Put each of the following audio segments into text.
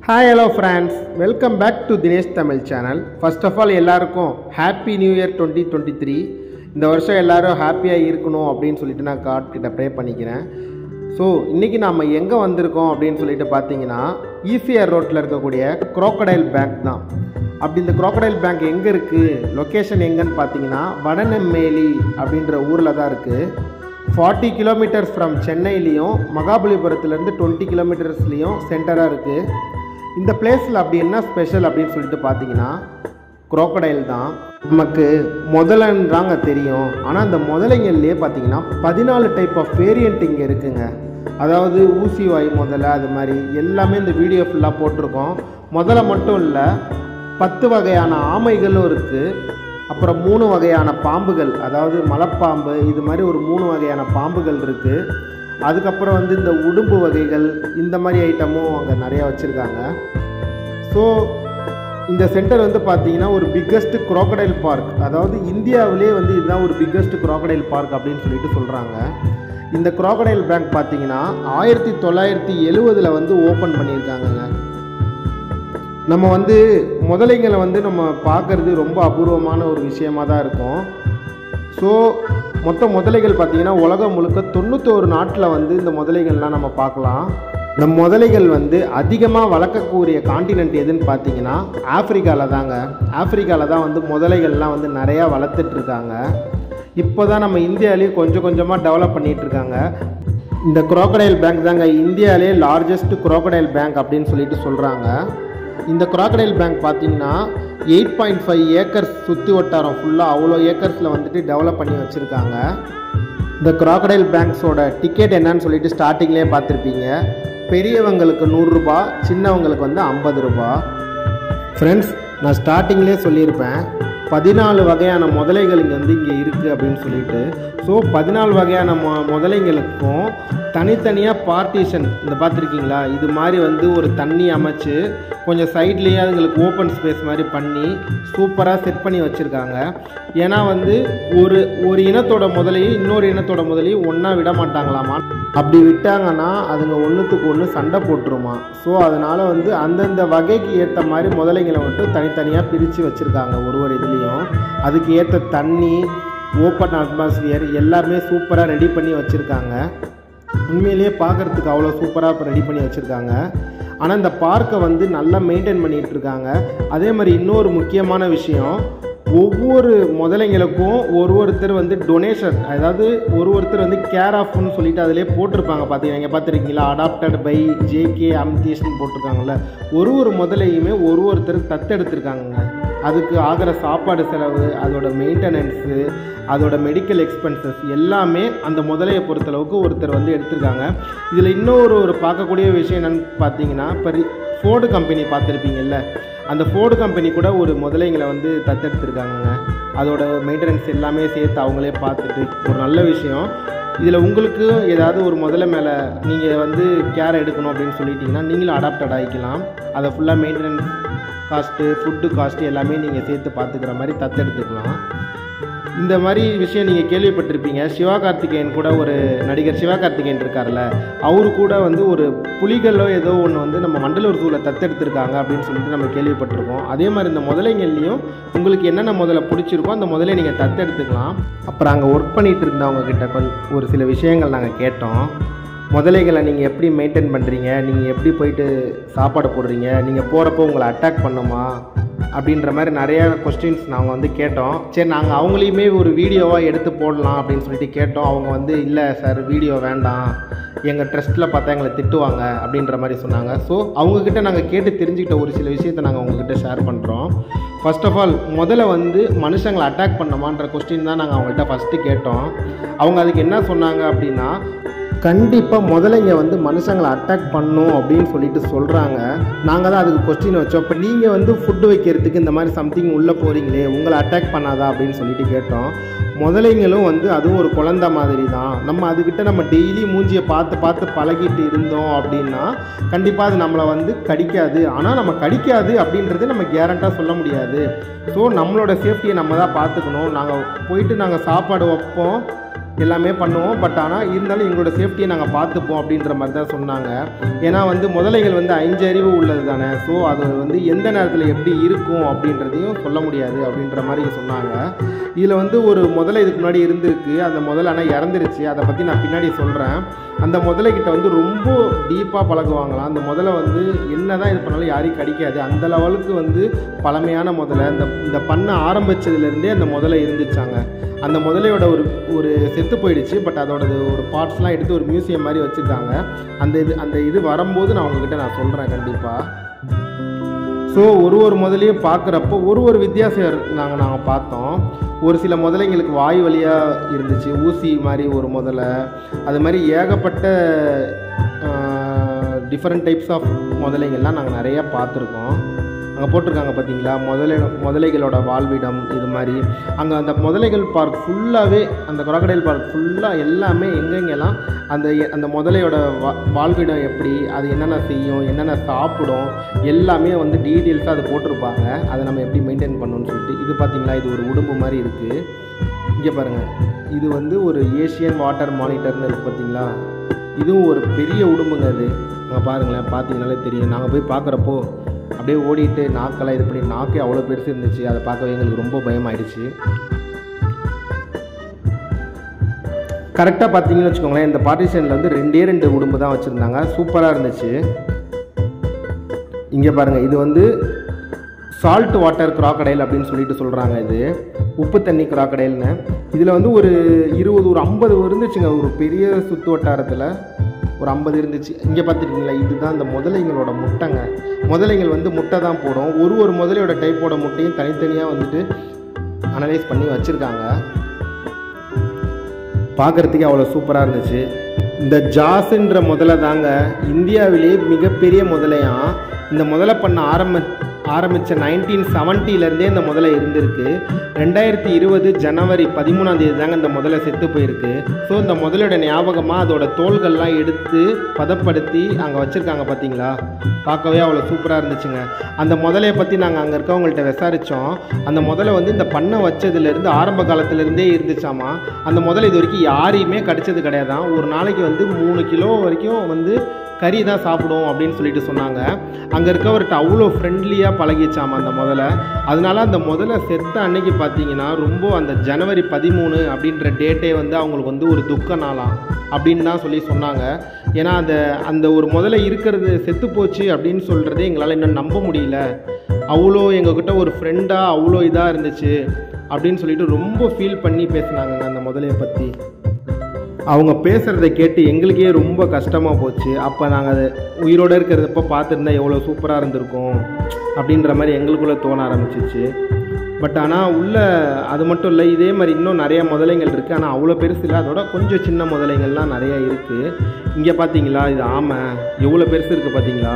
hi hello friends welcome back to Dinesh Tamil channel first of all எல்லாருக்கும் happy new year twenty twenty three இந்த வருஷம் எல்லாரும் ஹாப்பியாக இருக்கணும் அப்படின்னு சொல்லிட்டு நான் காட் கிட்ட ப்ரே பண்ணிக்கிறேன் ஸோ இன்றைக்கி நாம் எங்கே வந்திருக்கோம் அப்படின்னு சொல்லிட்டு பார்த்தீங்கன்னா ஈசிஆர் ரோட்டில் இருக்கக்கூடிய குரோக்கடைல் பேங்க் தான் அப்படி இந்த குரோக்கடைல் பேங்க் எங்கே இருக்குது லொக்கேஷன் எங்கன்னு பார்த்தீங்கன்னா வடநெம்மேலி அப்படின்ற ஊரில் தான் இருக்குது ஃபார்ட்டி கிலோமீட்டர்ஸ் ஃப்ரம் சென்னையிலையும் மகாபலிபுரத்துலேருந்து டுவெண்ட்டி கிலோமீட்டர்ஸ்லேயும் சென்டராக இருக்குது இந்த பிளேஸில் அப்படி என்ன ஸ்பெஷல் அப்படின்னு சொல்லிட்டு பார்த்தீங்கன்னா குரோக்கடைல் தான் நமக்கு முதலன்றாங்க தெரியும் ஆனால் அந்த முதலைங்கள்லேயே பார்த்தீங்கன்னா பதினாலு டைப் ஆஃப் வேரியண்ட் இங்கே இருக்குங்க அதாவது ஊசி வாய் முதல்ல அது மாதிரி எல்லாமே இந்த வீடியோ ஃபுல்லாக போட்டிருக்கோம் முதல்ல மட்டும் இல்லை பத்து வகையான ஆமைகளும் இருக்குது அப்புறம் மூணு வகையான பாம்புகள் அதாவது மலைப்பாம்பு இது மாதிரி ஒரு மூணு வகையான பாம்புகள் இருக்குது அதுக்கப்புறம் வந்து இந்த உடும்பு வகைகள் இந்த மாதிரி ஐட்டமும் அங்கே நிறையா வச்சுருக்காங்க ஸோ இந்த சென்டர் வந்து பார்த்தீங்கன்னா ஒரு பிக்கஸ்ட் குரோக்கடைல் பார்க் அதாவது இந்தியாவிலே வந்து இதுதான் ஒரு பிக்கஸ்ட் குரோக்கடைல் பார்க் அப்படின்னு சொல்லிட்டு சொல்கிறாங்க இந்த குரோக்கடைல் பேங்க் பார்த்தீங்கன்னா ஆயிரத்தி தொள்ளாயிரத்தி எழுவதில் வந்து ஓப்பன் பண்ணியிருக்காங்கங்க நம்ம வந்து முதலைங்களை வந்து நம்ம பார்க்கறது ரொம்ப அபூர்வமான ஒரு விஷயமா தான் இருக்கும் ஸோ மொத்த முதலைகள் பார்த்தீங்கன்னா உலகம் முழுக்க தொண்ணூத்தோரு நாட்டில் வந்து இந்த முதலைகள்லாம் நம்ம பார்க்கலாம் இந்த முதலைகள் வந்து அதிகமாக வளர்க்கக்கூடிய காண்டினென்ட் எதுன்னு பார்த்தீங்கன்னா ஆப்பிரிக்காவில் தாங்க ஆப்பிரிக்காவில் தான் வந்து முதலைகள்லாம் வந்து நிறையா வளர்த்துட்டு இருக்காங்க இப்போ தான் நம்ம இந்தியாவிலேயே கொஞ்சம் கொஞ்சமாக டெவலப் பண்ணிகிட்டு இருக்காங்க இந்த குரோக்கடைல் பேங்க் தாங்க இந்தியாவிலே லார்ஜஸ்ட் குரோக்கடைல் பேங்க் அப்படின்னு சொல்லிட்டு சொல்கிறாங்க இந்த குரோக்கடைல் பேங்க் பார்த்தீங்கன்னா எயிட் பாயிண்ட் ஃபைவ் ஏக்கர்ஸ் சுற்றி வட்டாரம் ஃபுல்லாக அவ்வளோ ஏக்கர்ஸில் வந்துட்டு டெவலப் பண்ணி வச்சுருக்காங்க இந்த குரோக்கடைல் பேங்க்ஸோட டிக்கெட் என்னன்னு சொல்லிட்டு ஸ்டார்டிங்லேயே பார்த்துருப்பீங்க பெரியவங்களுக்கு நூறுரூபா சின்னவங்களுக்கு வந்து ஐம்பது ரூபா ஃப்ரெண்ட்ஸ் நான் ஸ்டார்டிங்லேயே சொல்லியிருப்பேன் பதினாலு வகையான முதலைகள் இங்கே வந்து இங்கே இருக்குது அப்படின்னு சொல்லிட்டு ஸோ பதினாலு வகையான மொ முதலைங்களுக்கும் தனித்தனியாக பார்ட்டிஷன் இந்த பார்த்துருக்கீங்களா இது மாதிரி வந்து ஒரு தண்ணி அமைச்சு கொஞ்சம் சைட்லேயே அதுங்களுக்கு ஓப்பன் ஸ்பேஸ் மாதிரி பண்ணி சூப்பராக செட் பண்ணி வச்சுருக்காங்க ஏன்னா வந்து ஒரு ஒரு இனத்தோட முதலையும் இன்னொரு இனத்தோட முதலையும் ஒன்றா விட மாட்டாங்களாமா அப்படி விட்டாங்கன்னா அதுங்க ஒன்றுத்துக்கு ஒன்று சண்டை போட்டுருமா ஸோ அதனால் வந்து அந்தந்த வகைக்கு ஏற்ற மாதிரி முதலைங்களை மட்டும் தனித்தனியாக பிரித்து வச்சுருக்காங்க ஒரு ஒரு இதுலேயும் அதுக்கு ஏற்ற தண்ணி ஓப்பன் அட்மாஸ்பியர் எல்லாமே சூப்பராக ரெடி பண்ணி வச்சுருக்காங்க உண்மையிலேயே பார்க்குறதுக்கு அவ்வளோ சூப்பராக ரெடி பண்ணி வச்சுருக்காங்க ஆனால் இந்த பார்க்கை வந்து நல்லா மெயின்டைன் பண்ணிகிட்டு இருக்காங்க அதே மாதிரி இன்னொரு முக்கியமான விஷயம் ஒவ்வொரு முதலைங்களுக்கும் ஒரு ஒருத்தர் வந்து டொனேஷன் அதாவது ஒரு ஒருத்தர் வந்து கேர் ஆஃப்னு சொல்லிட்டு அதிலே போட்டிருப்பாங்க பார்த்தீங்கன்னா இங்கே பார்த்துருக்கீங்களா அடாப்டட் பை ஜேகே அம்தீஷ்னு போட்டிருக்காங்கல்ல ஒரு ஒரு முதலையுமே ஒரு ஒருத்தர் தத்தெடுத்திருக்காங்க அதுக்கு ஆகிற சாப்பாடு செலவு அதோட மெயின்டெனன்ஸு அதோட மெடிக்கல் எக்ஸ்பென்சஸ் எல்லாமே அந்த முதலையை பொறுத்தளவுக்கு ஒருத்தர் வந்து எடுத்திருக்காங்க இதில் இன்னொரு ஒரு பார்க்கக்கூடிய விஷயம் என்னென்னு பார்த்தீங்கன்னா இப்போ ஃபோர்டு கம்பெனி பார்த்துருப்பீங்கல்ல அந்த ஃபோர்டு கம்பெனி கூட ஒரு முதலைங்களை வந்து தத்தெடுத்திருக்காங்கங்க அதோட மெயின்டெனன்ஸ் எல்லாமே சேர்த்து அவங்களே பார்த்துட்டு ஒரு நல்ல விஷயம் இதில் உங்களுக்கு ஏதாவது ஒரு முதல்ல மேலே நீங்கள் வந்து கேர் எடுக்கணும் அப்படின்னு சொல்லிட்டீங்கன்னா நீங்களும் அடாப்டட் ஆகிக்கலாம் அதை ஃபுல்லாக மெயின்டெனன்ஸ் காஸ்ட்டு ஃபுட்டு காஸ்ட்டு எல்லாமே நீங்கள் சேர்த்து பார்த்துக்கிற மாதிரி தத்தெடுத்துக்கலாம் இந்த மாதிரி விஷயம் நீங்கள் கேள்விப்பட்டிருப்பீங்க சிவகார்த்திகேயன் கூட ஒரு நடிகர் சிவகார்த்திகேயன் இருக்கார்ல அவரு கூட வந்து ஒரு புலிகளோ ஏதோ ஒன்று வந்து நம்ம மண்டலூர் ஜூவில் தத்தெடுத்திருக்காங்க அப்படின்னு சொல்லிட்டு நம்ம கேள்விப்பட்டிருக்கோம் அதே மாதிரி இந்த முதலைங்கள்லையும் உங்களுக்கு என்னென்ன முதல்ல பிடிச்சிருக்கோ அந்த முதலை நீங்கள் தத்தெடுத்துக்கலாம் அப்புறம் அங்கே ஒர்க் பண்ணிகிட்டு இருந்தவங்க கிட்ட கொஞ்சம் ஒரு சில விஷயங்கள் நாங்கள் கேட்டோம் முதலைகளை நீங்கள் எப்படி மெயின்டைன் பண்ணுறீங்க நீங்கள் எப்படி போயிட்டு சாப்பாடு போடுறீங்க நீங்கள் போகிறப்போ உங்களை அட்டாக் பண்ணுமா அப்படின்ற மாதிரி நிறைய கொஸ்டின்ஸ் நாங்கள் வந்து கேட்டோம் சரி நாங்கள் அவங்களையுமே ஒரு வீடியோவாக எடுத்து போடலாம் அப்படின்னு சொல்லிட்டு கேட்டோம் அவங்க வந்து இல்லை சார் வீடியோ வேண்டாம் எங்கள் ட்ரஸ்ட்டில் பார்த்தா எங்களை திட்டுவாங்க அப்படின்ற மாதிரி சொன்னாங்க ஸோ அவங்கக்கிட்ட நாங்கள் கேட்டு தெரிஞ்சுக்கிட்ட ஒரு சில விஷயத்தை நாங்கள் உங்ககிட்ட ஷேர் பண்ணுறோம் ஃபர்ஸ்ட் ஆஃப் ஆல் முதல்ல வந்து மனுஷங்களை அட்டாக் பண்ணமான்ற கொஸ்டின் தான் நாங்கள் அவங்கள்ட்ட ஃபஸ்ட்டு கேட்டோம் அவங்க அதுக்கு என்ன சொன்னாங்க அப்படின்னா கண்டிப்பாக முதலைங்க வந்து மனுஷங்களை அட்டாக் பண்ணும் அப்படின்னு சொல்லிட்டு சொல்கிறாங்க நாங்கள் தான் அதுக்கு கொஸ்டின் வச்சோம் இப்போ நீங்கள் வந்து ஃபுட்டு வைக்கிறதுக்கு இந்த மாதிரி சம்திங் உள்ளே போகிறீங்களே உங்களை அட்டாக் பண்ணாதா அப்படின்னு சொல்லிட்டு கேட்டோம் முதலைங்களும் வந்து அதுவும் ஒரு குழந்த மாதிரி தான் நம்ம அதுக்கிட்ட நம்ம டெய்லி மூஞ்சியை பார்த்து பார்த்து பழகிட்டு இருந்தோம் அப்படின்னா கண்டிப்பாக அது நம்மளை வந்து கடிக்காது ஆனால் நம்ம கடிக்காது அப்படின்றது நம்ம கேரண்டாக சொல்ல முடியாது ஸோ நம்மளோட சேஃப்டியை நம்ம தான் பார்த்துக்கணும் நாங்கள் போயிட்டு நாங்கள் சாப்பாடு வைப்போம் எல்லாமே பண்ணுவோம் பட் ஆனால் இருந்தாலும் எங்களோட சேஃப்டியை நாங்கள் பார்த்துப்போம் அப்படின்ற மாதிரி தான் சொன்னாங்க ஏன்னா வந்து முதலைகள் வந்து ஐந்து அறிவு உள்ளது தானே ஸோ அது வந்து எந்த நேரத்தில் எப்படி இருக்கும் அப்படின்றதையும் சொல்ல முடியாது அப்படின்ற மாதிரி சொன்னாங்க இதில் வந்து ஒரு முதல்ல இதுக்கு முன்னாடி இருந்திருக்கு அந்த முதல்ல ஆனால் இறந்துருச்சு அதை பற்றி நான் பின்னாடி சொல்கிறேன் அந்த முதலைக்கிட்ட வந்து ரொம்ப டீப்பாக பழகுவாங்களாம் அந்த முதல்ல வந்து என்ன தான் இது பண்ணாலும் யாரையும் கடிக்காது அந்த லெவலுக்கு வந்து பழமையான முதல்ல இந்த இந்த பண்ண ஆரம்பிச்சதுலேருந்தே அந்த முதல்ல இருந்துச்சாங்க அந்த முதலையோட ஒரு ஒரு செத்து போயிடுச்சு பட் அதோட ஒரு பார்ட்ஸ்லாம் எடுத்து ஒரு மியூசியம் மாதிரி வச்சுருக்காங்க அந்த இது அந்த இது வரும்போது நான் உங்ககிட்ட நான் சொல்கிறேன் கண்டிப்பாக ஸோ ஒரு ஒரு முதலையும் பார்க்குறப்போ ஒரு ஒரு வித்தியாசம் நாங்கள் நாங்கள் பார்த்தோம் ஒரு சில முதலைங்களுக்கு வாய் வழியாக இருந்துச்சு ஊசி மாதிரி ஒரு முதலை அது மாதிரி ஏகப்பட்ட டிஃப்ரெண்ட் டைப்ஸ் ஆஃப் முதலைகள்லாம் நாங்கள் நிறையா பார்த்துருக்கோம் அங்கே போட்டிருக்காங்க பார்த்தீங்களா முதலை முதலைகளோட வாழ்விடம் இது மாதிரி அங்கே அந்த முதலைகள் பார்க் ஃபுல்லாகவே அந்த crocodile பார்க் ஃபுல்லாக எல்லாமே எங்கெங்கெல்லாம் அந்த எ- அந்த முதலையோட வா வாழ்விடம் எப்படி அது என்னென்ன செய்யும் என்னென்ன சாப்பிடும் எல்லாமே வந்து டீட்டெயில்ஸாக அது போட்டிருப்பாங்க அதை நம்ம எப்படி மெயின்டைன் பண்ணணும்னு சொல்லிட்டு இது பார்த்தீங்களா இது ஒரு உடும்பு மாதிரி இருக்குது இங்கே பாருங்கள் இது வந்து ஒரு ஏஷியன் வாட்டர் மானிட்டர்னு இருக்குது பார்த்தீங்களா இதுவும் ஒரு பெரிய உடும்புங்க அது அங்கே பாருங்களேன் பார்த்தீங்கனாலே தெரியும் நாங்கள் போய் பார்க்குறப்போ அப்படியே ஓடிட்டு நாக்கெல்லாம் இது பண்ணி நாக்கே அவ்வளோ பெருசு இருந்துச்சு அதை பார்க்கவே எங்களுக்கு ரொம்ப பயமாயிடுச்சு கரெக்டாக பார்த்தீங்கன்னு வச்சுக்கோங்களேன் இந்த பார்ட்டிஷனில் வந்து ரெண்டே ரெண்டு உடும்பு தான் வச்சுருந்தாங்க சூப்பராக இருந்துச்சு இங்கே பாருங்கள் இது வந்து சால்ட் வாட்டர் crocodile அப்படின்னு சொல்லிட்டு சொல்கிறாங்க இது உப்பு தண்ணி crocodileன்னு இதில் வந்து ஒரு இருபது ஒரு ஐம்பது இருந்துச்சுங்க ஒரு பெரிய சுற்று வட்டாரத்தில் ஒரு ஐம்பது இருந்துச்சு இங்கே பார்த்துருக்கீங்களா இதுதான் இந்த முதலைங்களோட முட்டைங்க முதலைங்கள் வந்து முட்டை தான் போடும் ஒரு ஒரு முதலையோட டைப்போட முட்டையும் தனித்தனியாக வந்துட்டு அனலைஸ் பண்ணி வச்சுருக்காங்க பார்க்குறதுக்கே அவ்வளோ சூப்பராக இருந்துச்சு இந்த ஜாஸ்ன்ற முதலை தாங்க இந்தியாவிலேயே மிகப்பெரிய முதலையாம் இந்த முதலை பண்ண ஆரம்ப ஆரம்பித்த நைன்டீன் செவன்ட்டிலேருந்தே இந்த முதலை இருந்திருக்கு ரெண்டாயிரத்தி இருபது ஜனவரி பதிமூணாம் தேதி தாங்க இந்த முதலை செத்து போயிருக்கு ஸோ இந்த முதலோட ஞாபகமாக அதோட தோள்கள்லாம் எடுத்து பதப்படுத்தி அங்கே வச்சுருக்காங்க பார்த்தீங்களா பார்க்கவே அவ்வளோ சூப்பராக இருந்துச்சுங்க அந்த முதலையை பற்றி நாங்கள் அங்கே இருக்கவங்கள்ட்ட விசாரித்தோம் அந்த முதலை வந்து இந்த பண்ணை வச்சதுலேருந்து ஆரம்ப காலத்துலேருந்தே இருந்துச்சாமா அந்த முதலை இது வரைக்கும் யாரையுமே கடிச்சது கிடையாதான் ஒரு நாளைக்கு வந்து மூணு கிலோ வரைக்கும் வந்து கறி தான் சாப்பிடும் அப்படின்னு சொல்லிட்டு சொன்னாங்க அங்கே இருக்கவர்கிட்ட அவ்வளோ ஃப்ரெண்ட்லியாக பழகிச்சாமா அந்த முதல்ல அதனால அந்த முதல்ல செத்த அன்னைக்கு பார்த்தீங்கன்னா ரொம்ப அந்த ஜனவரி பதிமூணு அப்படின்ற டேட்டே வந்து அவங்களுக்கு வந்து ஒரு துக்க நாளாம் அப்படின்னு தான் சொல்லி சொன்னாங்க ஏன்னா அந்த அந்த ஒரு முதல்ல இருக்கிறது செத்து போச்சு அப்படின்னு சொல்கிறதே எங்களால் இன்னும் நம்ப முடியல அவ்வளோ எங்ககிட்ட ஒரு ஃப்ரெண்டாக அவ்வளோ இதாக இருந்துச்சு அப்படின்னு சொல்லிட்டு ரொம்ப ஃபீல் பண்ணி பேசுனாங்கங்க அந்த முதலையை பற்றி அவங்க பேசுகிறத கேட்டு எங்களுக்கே ரொம்ப கஷ்டமாக போச்சு அப்போ நாங்கள் அது உயிரோடு இருக்கிறதப்ப பார்த்துருந்தா எவ்வளோ சூப்பராக இருந்திருக்கும் அப்படின்ற மாதிரி எங்களுக்குள்ளே தோண ஆரம்பிச்சிச்சு பட் ஆனால் உள்ள அது மட்டும் இல்லை இதே மாதிரி இன்னும் நிறைய முதலைகள் இருக்குது ஆனால் அவ்வளோ பெருசு இல்லை அதோட கொஞ்சம் சின்ன முதலைகள்லாம் நிறையா இருக்குது இங்கே பார்த்தீங்களா இது ஆமை எவ்வளோ பெருசு இருக்குது பார்த்தீங்களா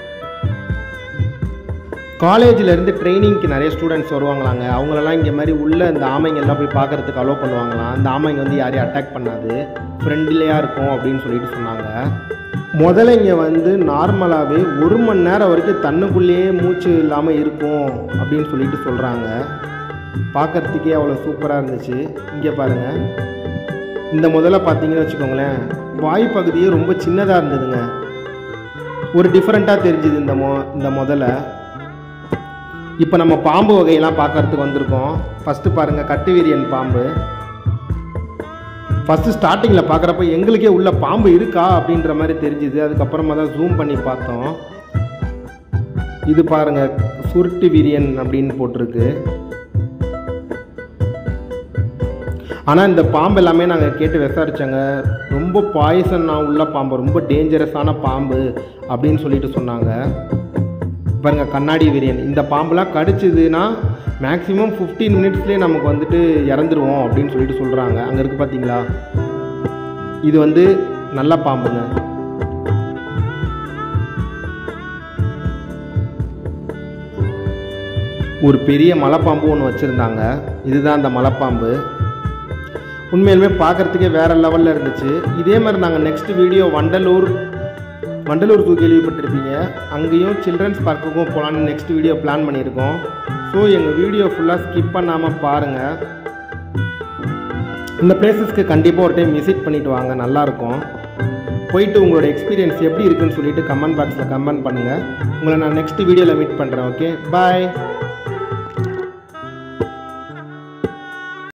காலேஜில் இருந்து ட்ரைனிங்க்கு நிறைய ஸ்டூடெண்ட்ஸ் வருவாங்களாங்க அவங்களெல்லாம் இங்கே மாதிரி உள்ள இந்த ஆமைங்கெல்லாம் போய் பார்க்கறதுக்கு அலோவ் பண்ணுவாங்களாம் அந்த ஆமைங்க வந்து யாரையும் அட்டாக் பண்ணாது ஃப்ரெண்ட்லியாக இருக்கும் அப்படின்னு சொல்லிட்டு சொன்னாங்க முதலைங்க வந்து நார்மலாகவே ஒரு மணி நேரம் வரைக்கும் தண்ணுக்குள்ளேயே மூச்சு இல்லாமல் இருக்கும் அப்படின்னு சொல்லிட்டு சொல்கிறாங்க பார்க்கறதுக்கே அவ்வளோ சூப்பராக இருந்துச்சு இங்கே பாருங்கள் இந்த முதல்ல பார்த்தீங்கன்னு வச்சுக்கோங்களேன் வாய் பகுதியே ரொம்ப சின்னதாக இருந்ததுங்க ஒரு டிஃப்ரெண்ட்டாக தெரிஞ்சுது இந்த மொ இந்த முதல்ல இப்போ நம்ம பாம்பு வகையெல்லாம் பார்க்கறதுக்கு வந்திருக்கோம் ஃபஸ்ட்டு பாருங்கள் கட்டுவீரியன் பாம்பு ஃபஸ்ட்டு ஸ்டார்டிங்கில் பார்க்குறப்ப எங்களுக்கே உள்ள பாம்பு இருக்கா அப்படின்ற மாதிரி தெரிஞ்சுது அதுக்கப்புறமா தான் ஜூம் பண்ணி பார்த்தோம் இது பாருங்கள் சுருட்டு வீரியன் அப்படின்னு போட்டிருக்கு ஆனால் இந்த பாம்பு எல்லாமே நாங்கள் கேட்டு விசாரிச்சோங்க ரொம்ப பாய்சன் உள்ள பாம்பு ரொம்ப டேஞ்சரஸான பாம்பு அப்படின்னு சொல்லிட்டு சொன்னாங்க பாருங்க கண்ணாடி வீரியன் இந்த பாம்புலாம் கடிச்சதுன்னா மேக்ஸிமம் 15 மினிட்ஸ்லேயே நமக்கு வந்துட்டு இறந்துருவோம் அப்படின்னு சொல்லிட்டு சொல்கிறாங்க அங்கே இருக்குது பார்த்தீங்களா இது வந்து நல்ல பாம்புங்க ஒரு பெரிய மலைப்பாம்பு ஒன்று வச்சுருந்தாங்க இதுதான் அந்த மலைப்பாம்பு உண்மையிலுமே பார்க்குறதுக்கே வேறு லெவலில் இருந்துச்சு இதே மாதிரி நாங்கள் next video Vandalur Vandalur zoo கேள்விப்பட்டிருப்பீங்க அங்கேயும் சில்ட்ரன்ஸ் பார்க்குக்கும் போகலான்னு நெக்ஸ்ட் வீடியோ பிளான் பண்ணியிருக்கோம் ஸோ எங்கள் வீடியோ ஃபுல்லாக ஸ்கிப் பண்ணாமல் பாருங்கள் இந்த பிளேசஸ்க்கு கண்டிப்பாக ஒரு டைம் விசிட் பண்ணிட்டு வாங்க நல்லாயிருக்கும் போயிட்டு உங்களோட எக்ஸ்பீரியன்ஸ் எப்படி இருக்குன்னு சொல்லிட்டு கமெண்ட் பாக்ஸில் கமெண்ட் பண்ணுங்கள் உங்களை நான் நெக்ஸ்ட் வீடியோவில் மீட் பண்ணுறேன் ஓகே பாய்